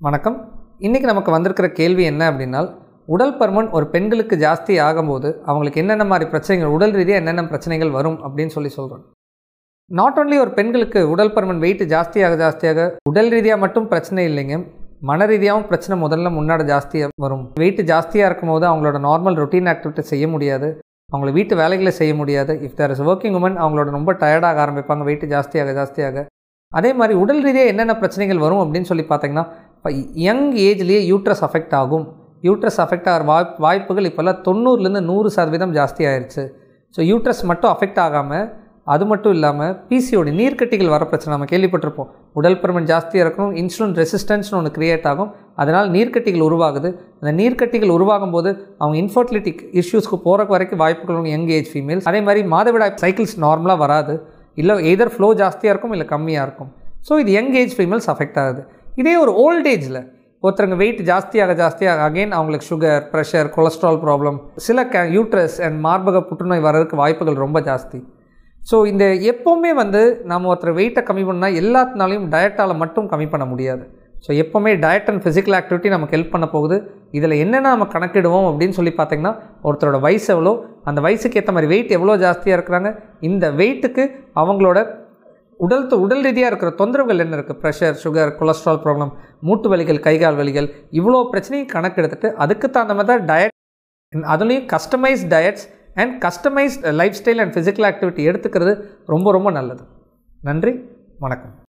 வணக்கம் இன்றைக்கி நமக்கு வந்திருக்கிற கேள்வி என்ன அப்படின்னா உடல் பருமன் ஒரு பெண்களுக்கு ஜாஸ்தி ஆகும்போது அவங்களுக்கு என்னென்ன மாதிரி பிரச்சனைகள் உடல் ரீதியாக என்னென்ன பிரச்சனைகள் வரும் அப்படின்னு சொல்லி சொல்கிறோம் நாட் only ஒரு பெண்களுக்கு உடல் பருமன் வெயிட் ஜாஸ்தியாக ஜாஸ்தியாக உடல் ரீதியாக மட்டும் பிரச்சனை இல்லைங்க மன ரீதியாகவும் பிரச்சனை முதல்ல முன்னாடி ஜாஸ்தியாக வரும் வெயிட் ஜாஸ்தியாக இருக்கும்போது அவங்களோட நார்மல் ரொட்டீன் ஆக்டிவிட்டி செய்ய முடியாது அவங்கள வீட்டு வேலைகளை செய்ய முடியாது if there is working women அவங்களோட ரொம்ப டயர்டாக ஆரம்பிப்பாங்க வெயிட் ஜாஸ்தியாக ஜாஸ்தியாக அதே மாதிரி உடல் ரீதியாக என்னென்ன பிரச்சனைகள் வரும் அப்படின்னு சொல்லி பார்த்தீங்கன்னா இப்போ யங் ஏஜ்லேயே யூட்ரஸ் அஃபெக்ட் ஆகும் யூட்ரஸ் அஃபெக்ட் ஆகிற வாய் வாய்ப்புகள் இப்போல்லாம் தொண்ணூறுலேருந்து நூறு சதவீதம் ஜாஸ்தி ஆயிடுச்சு ஸோ யூட்ரஸ் மட்டும் அஃபெக்ட் ஆகாமல் அது மட்டும் இல்லாமல் பிசிஓடி நீர்க்கட்டிகள் வர பிரச்சனை நம்ம கேள்விப்பட்டிருப்போம் உடல் பருமன் ஜாஸ்தியாக இருக்கணும் இன்சுலின் ரெசிஸ்டன்ஸ்னு ஒன்று கிரியேட் ஆகும் அதனால் நீர்க்கட்டிகள் உருவாகுது அந்த நீர்க்கட்டிகள் உருவாகும் போது அவங்க இன்ஃபர்டிலிட்டி இஷ்யூஸ்க்கு போகிறக்கு வரைக்கும் வாய்ப்புகள் யங் ஏஜ் ஃபீமேல்ஸ் அதே மாதிரி மாதவிடாய் சைக்கிள்ஸ் நார்மலாக வராது இல்லை எதர் ஃப்ளோ ஜாஸ்தியாக இருக்கும் இல்லை கம்மியாக இருக்கும் ஸோ இது யங் ஏஜ் ஃபீமேல்ஸ் அஃபெக்ட் ஆகுது இதே ஒரு ஓல்ட் ஏஜில் ஒருத்தருங்க வெயிட் ஜாஸ்தியாக ஜாஸ்தியாக அகைன் அவங்களுக்கு சுகர் ப்ரெஷர் கொலஸ்ட்ரால் ப்ராப்ளம் சில கே யூட்ரஸ் அண்ட் மார்பக புற்றுநோய் வர்றதுக்கு வாய்ப்புகள் ரொம்ப ஜாஸ்தி ஸோ இந்த எப்போவுமே வந்து நம்ம ஒருத்தர் வெயிட்டை கம்மி பண்ணால் எல்லாத்தினாலையும் டயட்டால் மட்டும் கம்மி பண்ண முடியாது ஸோ எப்போவுமே டயட் அண்ட் ஃபிசிக்கல் ஆக்டிவிட்டி நமக்கு ஹெல்ப் பண்ண போகுது இதில் என்னென்ன நம்ம கணக்கிடுவோம் அப்படின்னு சொல்லி பார்த்தீங்கன்னா ஒருத்தரோட வயசு எவ்வளோ அந்த வயசுக்கு ஏற்ற மாதிரி வெயிட் எவ்வளோ ஜாஸ்தியாக இருக்கிறாங்க இந்த வெயிட்டுக்கு அவங்களோட உடல் தொ- உடல் ரீதியாக இருக்கிற தொந்தரவுகள் என்ன இருக்குது ப்ரெஷர் சுகர் கொலஸ்ட்ரால் ப்ராப்ளம் மூட்டு வலிகள் கைகால் வலிகள் இவ்வளோ பிரச்சனையும் கணக்கெடுத்துட்டு அதுக்கு தகுந்த மாதிரி தான் டயட் அதுலேயும் customised diets and customised lifestyle and physical activity எடுத்துக்கிறது ரொம்ப ரொம்ப நல்லது நன்றி வணக்கம்